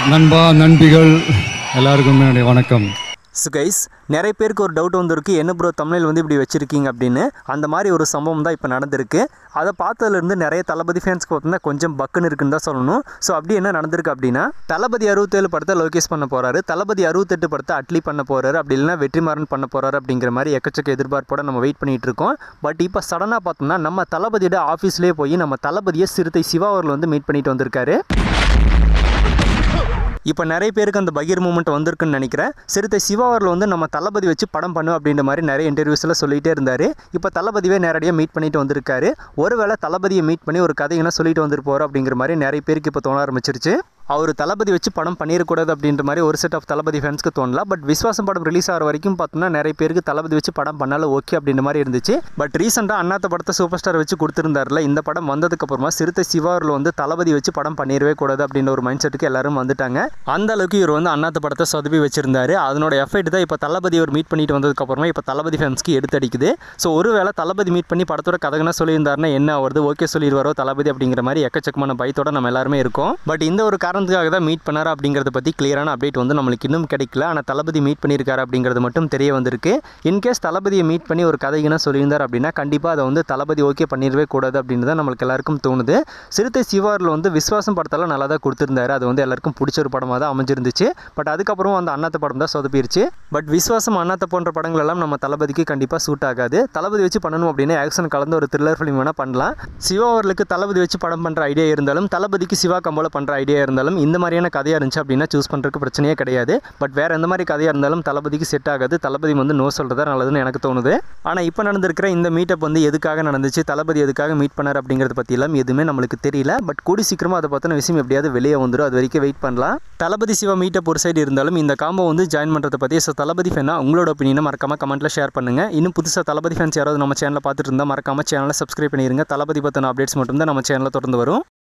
நண்பா நண்பிகள் எல்லாருக்கும் என்னுடைய வணக்கம் ஸோ கைஸ் நிறைய பேருக்கு ஒரு டவுட் வந்திருக்கு என்ன ப்ரோ தமிழில் வந்து இப்படி வச்சிருக்கீங்க அப்படின்னு அந்த மாதிரி ஒரு சம்பவம் தான் இப்போ நடந்திருக்கு அதை பார்த்ததுலேருந்து நிறைய தளபதி ஃபேன்ஸ்க்கு பார்த்தீங்கன்னா கொஞ்சம் பக்குன்னு இருக்குன்னு தான் சொல்லணும் ஸோ அப்படி என்ன நடந்திருக்கு அப்படின்னா தளபதி அறுபத்தேழு படத்தை லோகேஷ் பண்ண போறாரு தளபதி அறுபத்தெட்டு படத்தை அட்லி பண்ண போறாரு அப்படி இல்லைன்னா வெற்றிமாறன் பண்ண போறாரு அப்படிங்கிற மாதிரி எக்கச்சக்க எதிர்பார்ப்போட நம்ம வெயிட் பண்ணிட்டு இருக்கோம் பட் இப்போ சடனாக பார்த்தோம்னா நம்ம தளபதியோட ஆஃபீஸ்லேயே போய் நம்ம தளபதியை சிறுத்தை சிவா அவர்கள் வந்து மீட் பண்ணிட்டு வந்திருக்காரு இப்போ நிறைய பேருக்கு அந்த பகீர் மூமெண்ட் வந்திருக்குன்னு நினைக்கிறேன் சிறுத்தை சிவா அவர்கள் வந்து நம்ம தளபதி வச்சு படம் பண்ணு அப்படின்ற மாதிரி நிறைய இன்டர்வியூஸில் சொல்லிகிட்டே இருந்தார் இப்போ தளபதியே நேரடியாக மீட் பண்ணிட்டு வந்திருக்காரு ஒருவேளை தளபதியை மீட் பண்ணி ஒரு கதைங்கன்னா சொல்லிட்டு வந்திருப்போம் அப்படிங்கிற மாதிரி நிறைய பேருக்கு இப்போ தோண ஆரம்பிச்சிருச்சு அவர் தளபதி வச்சு படம் பண்ணிடக்கூடாது அப்படின்ற மாதிரி ஒரு செட் ஆஃப் தளபதி ஃபேன்ஸ்க்கு தோணலாம் பட் விஸ்வாசம் படம் ரிலீஸ் ஆகிற வரைக்கும் பார்த்தோம்னா நிறைய பேருக்கு தளபதி வச்சு படம் பண்ணாலும் ஓகே அப்படின்ற மாதிரி இருந்துச்சு பட் ரீசெண்டாக அண்ணாத்த படத்தை சூப்பர் ஸ்டார் வச்சு கொடுத்துருந்தாருல இந்த படம் வந்ததுக்கப்புறமா சிறுத்தை சிவா அவர்கள் வந்து தளபதி வச்சு படம் பண்ணிடவே கூடாது அப்படின்ற ஒரு மைண்ட் செட்டுக்கு எல்லாரும் வந்துட்டாங்க அந்த அளவுக்கு இவர் வந்து அண்ணாத்த படத்தை சொதப்பி வச்சிருந்தாரு அதனோட எஃபெக்ட் தான் இப்போ தளபதி அவர் மீட் பண்ணிட்டு வந்ததுக்கப்புறமா இப்போ தளபதி ஃபேன்ஸ்க்கு எடுத்தடிக்குது ஸோ ஒருவேளை தளபதி மீட் பண்ணி படத்தோட கதகனா சொல்லியிருந்தாருன்னா என்ன ஆகுறது ஓகே சொல்லிடுவாரோ தளபதி அப்படிங்கிற மாதிரி எக்கச்சக்கமான பயத்தோட நம்ம எல்லாருமே இருக்கோம் பட் இந்த ஒரு காரணத்துக்காக தான் மீட் பண்ணாரு அப்படிங்கிறத பற்றி கிளியரான அப்டேட் வந்து நம்மளுக்கு இன்னும் கிடைக்கல ஆனால் தளபதி மீட் பண்ணியிருக்காரு அப்படிங்கிறது மட்டும் தெரிய வந்திருக்கு இன்கேஸ் தளபதியை மீட் பண்ணி ஒரு கதைக்குன்னா சொல்லியிருந்தார் அப்படின்னா கண்டிப்பாக அதை வந்து தளபதி ஓகே பண்ணிடவே கூடாது அப்படின்னு தான் நம்மளுக்கு எல்லாருக்கும் தோணுது சிறுத்தை சிவாரில் வந்து விஸ்வாசம் படத்தெல்லாம் நல்லா தான் கொடுத்துருந்தாரு அது வந்து எல்லாருக்கும் பிடிச்ச ஒரு படமாக தான் அமைஞ்சிருந்துச்சு பட் அதுக்கப்புறம் அந்த அண்ணாத்த படம் தான் சொதப்பிருச்சு பட் விஸ்வாசம் அண்ணாத்த போன்ற படங்கள் எல்லாம் நம்ம தளபதிக்கு கண்டிப்பாக சூட் ஆகாது தளபதி வச்சு பண்ணணும் அப்படின்னா ஆக்ஷன் கலந்து ஒரு த்ரில்லர் ஃபிலிம் வேணால் பண்ணலாம் சிவா அவர்களுக்கு தளபதி வச்சு படம் பண்ணுற ஐடியா இருந்தாலும் தளபதிக்கு சிவா கம்போல பண்ணுற ஐடியா இருந்தாலும் இந்த மாதிரியான கதையாக இருந்துச்சு அப்படின்னா சூஸ் பண்ணுறதுக்கு பிரச்சனையே கிடையாது பட் வேறு எந்த மாதிரி கதையாக இருந்தாலும் தளபதிக்கு செட் ஆகாது தளபதி வந்து நோ சொல்கிறதா நல்லதுன்னு எனக்கு தோணுது ஆனால் இப்போ நடந்திருக்கிற இந்த மீட்டப் வந்து எதுக்காக நடந்துச்சு தளபதி எதுக்காக மீட் பண்ணார் அப்படிங்கிறத பற்றியெல்லாம் எதுவுமே நம்மளுக்கு தெரியல பட் கூடி சீக்கிரமாக அதை பற்றின விஷயம் எப்படியாவது வெளியே வந்துடும் அது வரைக்கும் வெயிட் பண்ணலாம் தளபதி சிவா மீட்டப் ஒரு சைடு இருந்தாலும் இந்த காம்போ வந்து ஜாயின் பண்ணுறதை பற்றி ஸோ தளபதி ஃபேனா உங்களோட ஒப்பீனியனை மறக்காம கமெண்ட்டில் ஷேர் பண்ணுங்கள் இன்னும் புதுசாக தளபதி ஃபேன்ஸ் யாராவது நம்ம சேனலில் பார்த்துட்டு இருந்தால் மறக்காம சேனலை சப்ஸ்கிரைப் பண்ணிடுங்க தளபதி பற்றின அப்டேட்ஸ் மட்டும் தான் நம்ம சேனலில் தொடர்ந்து வரும்